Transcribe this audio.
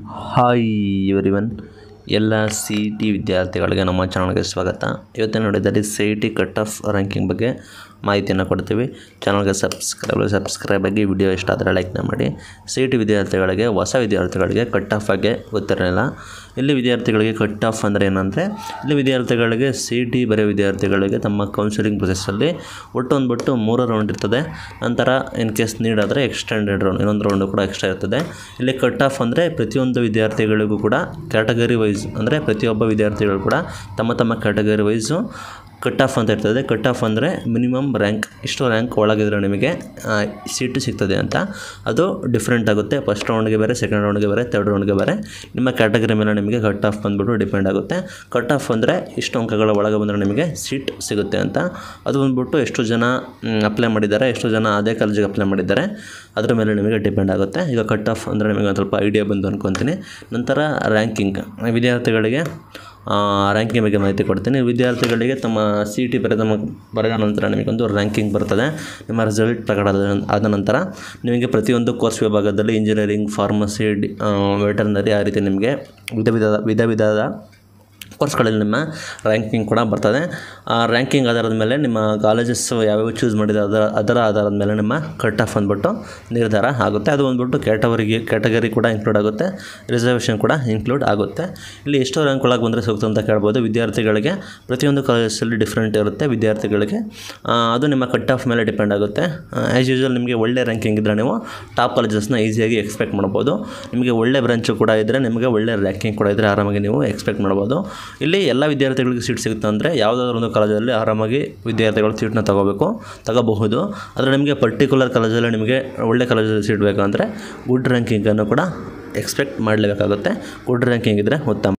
hi ಇವರಿವನ್ ಎಲ್ಲ C E T ವಿದ್ಯಾರ್ಥಿಗಳಿಗೆ ನಮ್ಮ ಚಾನಲ್ಗೆ ಸ್ವಾಗತ ಇವತ್ತಿನ ನೋಡಿದಲ್ಲಿ C E T cut off ranking ಬಗ್ಗೆ ಮಾಹಿತಿಯನ್ನು ಕೊಡ್ತೀವಿ ಚಾನಲ್ಗೆ ಸಬ್ಸ್ಕ್ರೈಬ್ ಸಬ್ಸ್ಕ್ರೈಬ್ ಆಗಿ ವಿಡಿಯೋ ಇಷ್ಟ ಆದರೆ ಲೈಕ್ನ ಮಾಡಿ ಸಿ ಇ ಟಿ ವಿದ್ಯಾರ್ಥಿಗಳಿಗೆ ಹೊಸ ವಿದ್ಯಾರ್ಥಿಗಳಿಗೆ ಕಟ್ ಆಫ್ ಬಗ್ಗೆ ಗೊತ್ತಿರಲಿಲ್ಲ ಇಲ್ಲಿ ವಿದ್ಯಾರ್ಥಿಗಳಿಗೆ ಕಟ್ ಆಫ್ ಅಂದರೆ ಏನಂದರೆ ಇಲ್ಲಿ ವಿದ್ಯಾರ್ಥಿಗಳಿಗೆ ಸಿ ಇ ಟಿ ಬರೆಯೋ ವಿದ್ಯಾರ್ಥಿಗಳಿಗೆ ತಮ್ಮ ಕೌನ್ಸಿಲಿಂಗ್ ಪ್ರೊಸೆಸ್ಸಲ್ಲಿ ಒಟ್ಟು ಒಂದು ಬಿಟ್ಟು ಮೂರು ರೌಂಡ್ ಇರ್ತದೆ ನಂತರ ಇನ್ ಕೇಸ್ ನೀಡಾದರೆ ಎಕ್ಸ್ಟೆಂಡೆಡ್ ರೌಂಡ್ ಇನ್ನೊಂದು ರೌಂಡು ಕೂಡ ಎಕ್ಸ್ಟ್ರಾ ಇರ್ತದೆ ಇಲ್ಲಿ ಕಟ್ ಆಫ್ ಅಂದರೆ ಪ್ರತಿಯೊಂದು ವಿದ್ಯಾರ್ಥಿಗಳಿಗೂ ಕೂಡ ಕ್ಯಾಟಗರಿ ವೈಸ್ ಅಂದರೆ ಪ್ರತಿಯೊಬ್ಬ ವಿದ್ಯಾರ್ಥಿಗಳು ಕೂಡ ತಮ್ಮ ತಮ್ಮ ಕ್ಯಾಟಗರಿ ವೈಸು ಕಟ್ ಆಫ್ ಅಂತ ಇರ್ತದೆ ಕಟ್ ಆಫ್ ಅಂದರೆ ಮಿನಿಮಮ್ ರ್ಯಾಂಕ್ ಇಷ್ಟು ರ್ಯಾಂಕ್ ಒಳಗಿದ್ರೆ ನಿಮಗೆ ಸೀಟು ಸಿಗ್ತದೆ ಅಂತ ಅದು ಡಿಫ್ರೆಂಟ್ ಆಗುತ್ತೆ ಫಸ್ಟ್ ರೌಂಡ್ಗೆ ಬೇರೆ ಸೆಕೆಂಡ್ ರೌಂಡ್ಗೆ ಬೇರೆ ತರ್ಡ್ ರೌಂಡ್ಗೆ ಬೇರೆ ನಿಮ್ಮ ಕ್ಯಾಟಗರಿ ಮೇಲೆ ನಿಮಗೆ ಕಟ್ ಆಫ್ ಬಂದ್ಬಿಟ್ಟು ಡಿಪೆಂಡ್ ಆಗುತ್ತೆ ಕಟ್ ಆಫ್ ಅಂದರೆ ಇಷ್ಟು ಅಂಕಗಳ ಒಳಗೆ ಬಂದರೆ ನಿಮಗೆ ಸೀಟ್ ಸಿಗುತ್ತೆ ಅಂತ ಅದು ಬಂದ್ಬಿಟ್ಟು ಎಷ್ಟು ಜನ ಅಪ್ಲೈ ಮಾಡಿದ್ದಾರೆ ಎಷ್ಟು ಜನ ಅದೇ ಕಾಲೇಜಿಗೆ ಅಪ್ಲೈ ಮಾಡಿದ್ದಾರೆ ಅದರ ಮೇಲೆ ನಿಮಗೆ ಡಿಪೆಂಡ್ ಆಗುತ್ತೆ ಈಗ ಕಟ್ ಆಫ್ ಅಂದರೆ ನಿಮಗೆ ಒಂದು ಸ್ವಲ್ಪ ಐಡಿಯಾ ಬಂದು ಅನ್ಕೊತೀನಿ ನಂತರ ರ್ಯಾಂಕಿಂಗ್ ವಿದ್ಯಾರ್ಥಿಗಳಿಗೆ ರ್ಯಾಂಕಿಂಗ್ ಬಗ್ಗೆ ಮಾಹಿತಿ ಕೊಡ್ತೀನಿ ವಿದ್ಯಾರ್ಥಿಗಳಿಗೆ ತಮ್ಮ ಸಿ ಟಿ ಬರೆದ ಮ- ಬರೆದ ನಂತರ ನಿಮಗೊಂದು ರ್ಯಾಂಕಿಂಗ್ ಬರ್ತದೆ ನಿಮ್ಮ ರಿಸಲ್ಟ್ ಪ್ರಕಟ ಆದ- ಆದ ನಂತರ ನಿಮಗೆ ಪ್ರತಿಯೊಂದು ಕೋರ್ಸ್ ವಿಭಾಗದಲ್ಲಿ ಇಂಜಿನಿಯರಿಂಗ್ ಫಾರ್ಮಸಿ ಡಿ ವೆಟರ್ನರಿ ಆ ರೀತಿ ನಿಮಗೆ ವಿಧ ವಿಧದ ವಿಧ ವಿಧದ ಕೋರ್ಸ್ಗಳಲ್ಲಿ ನಿಮ್ಮ ರ್ಯಾಂಕಿಂಗ್ ಕೂಡ ಬರ್ತದೆ ಆ ರ್ಯಾಂಕಿಂಗ್ ಆಧಾರದ ಮೇಲೆ ನಿಮ್ಮ ಕಾಲೇಜಸ್ ಯಾವ್ಯಾವ ಚೂಸ್ ಮಾಡಿದೆ ಅದರ ಅದರ ಆಧಾರದ ಮೇಲೆ ನಿಮ್ಮ ಕಟ್ ಆಫ್ ಅಂದ್ಬಿಟ್ಟು ನಿರ್ಧಾರ ಆಗುತ್ತೆ ಅದು ಬಂದ್ಬಿಟ್ಟು ಕ್ಯಾಟಗರಿಗೆ ಕ್ಯಾಟಗರಿ ಕೂಡ ಇನ್ಕ್ಲೂಡ್ ಆಗುತ್ತೆ ರಿಸರ್ವೇಷನ್ ಕೂಡ ಇನ್ಕ್ಲೂಡ್ ಆಗುತ್ತೆ ಇಲ್ಲಿ ಎಷ್ಟು ರ್ಯಾಂಕ್ ಒಳಗೆ ಬಂದರೆ ಸೂಕ್ತ ಅಂತ ಕೇಳ್ಬೋದು ವಿದ್ಯಾರ್ಥಿಗಳಿಗೆ ಪ್ರತಿಯೊಂದು ಕಾಲೇಜಲ್ಲಿ ಡಿಫ್ರೆಂಟ್ ಇರುತ್ತೆ ವಿದ್ಯಾರ್ಥಿಗಳಿಗೆ ಆ, ಅದು ನಿಮ್ಮ ಕಟ್ ಆಫ್ ಮೇಲೆ ಡಿಪೆಂಡ್ ಆಗುತ್ತೆ ಆ್ಯಸ್ ಯೂಶುವಲ್ ನಿಮಗೆ ಒಳ್ಳೆ ರ್ಯಾಂಕಿಂಗ್ ಇದ್ದರೆ ನೀವು ಟಾಪ್ ಕಾಲೇಜಸ್ನ ಈಸಿಯಾಗಿ ಎಕ್ಸ್ಪೆಕ್ಟ್ ಮಾಡ್ಬೋದು ನಿಮಗೆ ಒಳ್ಳೆ ಬ್ರಾಂಚು ಕೂಡ ಇದ್ದರೆ ನಿಮಗೆ ಒಳ್ಳೆ ರ್ಯಾಂಕಿಂಗ್ ಕೂಡ ಇದ್ದರೆ ಆರಾಮಾಗಿ ನೀವು ಎಕ್ಸ್ಪೆಕ್ಟ್ ಮಾಡ್ಬೋದು ಇಲ್ಲಿ ಎಲ್ಲ ವಿದ್ಯಾರ್ಥಿಗಳಿಗೆ ಸೀಟ್ ಸಿಗುತ್ತೆ ಅಂದರೆ ಯಾವುದಾದ್ರೂ ಒಂದು ಕಾಲೇಜಲ್ಲಿ ಆರಾಮಾಗಿ ವಿದ್ಯಾರ್ಥಿಗಳು ಸೀಟ್ನ ತಗೋಬೇಕು ತಗೋಬಹುದು ಆದರೆ ನಿಮಗೆ ಪರ್ಟಿಕ್ಯುಲರ್ ಕಾಲೇಜಲ್ಲಿ ನಿಮಗೆ ಒಳ್ಳೆ ಕಾಲೇಜಲ್ಲಿ ಸೀಟ್ ಬೇಕಂದರೆ ಗುಡ್ ರ್ಯಾಂಕಿಂಗನ್ನು ಕೂಡ ಎಕ್ಸ್ಪೆಕ್ಟ್ ಮಾಡಲೇಬೇಕಾಗುತ್ತೆ ಗುಡ್ ರ್ಯಾಂಕಿಂಗ್ ಇದ್ದರೆ ಉತ್ತಮ